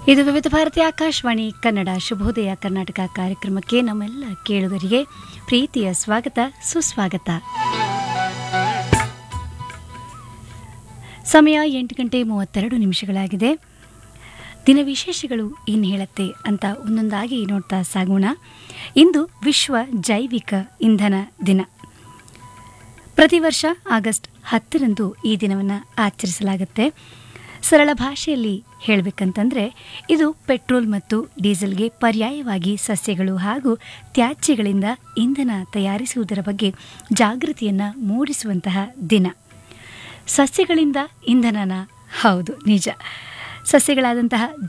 ಇದು ವಿವಿಧ ಭಾರತಿ ಆಕಾಶವಾಣಿ ಕನ್ನಡ ಶುಭೋದಯ ಕರ್ನಾಟಕ ಕಾರ್ಯಕ್ರಮಕ್ಕೆ ನಮ್ಮೆಲ್ಲ ಕೇಳುಗರಿಗೆ ಪ್ರೀತಿಯ ಸ್ವಾಗತ ಸುಸ್ವಾಗತ ಸಮಯ ಎಂಟು ಗಂಟೆ ಮೂವತ್ತೆರಡು ನಿಮಿಷಗಳಾಗಿದೆ ದಿನ ವಿಶೇಷಗಳು ಏನು ಹೇಳುತ್ತೆ ಅಂತ ಒಂದೊಂದಾಗಿ ನೋಡ್ತಾ ಸಾಗೋಣ ಇಂದು ವಿಶ್ವ ಜೈವಿಕ ಇಂಧನ ದಿನ ಪ್ರತಿ ವರ್ಷ ಆಗಸ್ಟ್ ಹತ್ತರಂದು ಈ ದಿನವನ್ನು ಆಚರಿಸಲಾಗುತ್ತೆ ಸರಳ ಭಾಷೆಯಲ್ಲಿ ಹೇಳಬೇಕಂತಂದರೆ ಇದು ಪೆಟ್ರೋಲ್ ಮತ್ತು ಡೀಸೆಲ್ಗೆ ಪರ್ಯಾಯವಾಗಿ ಸಸ್ಯಗಳು ಹಾಗೂ ತ್ಯಾಜ್ಯಗಳಿಂದ ಇಂಧನ ತಯಾರಿಸುವುದರ ಬಗ್ಗೆ ಜಾಗೃತಿಯನ್ನು ಮೂಡಿಸುವಂತಹ ದಿನ ಸಸ್ಯಗಳಿಂದ ಇಂಧನನ ಹೌದು ನಿಜ ಸಸ್ಯಗಳಾದಂತಹ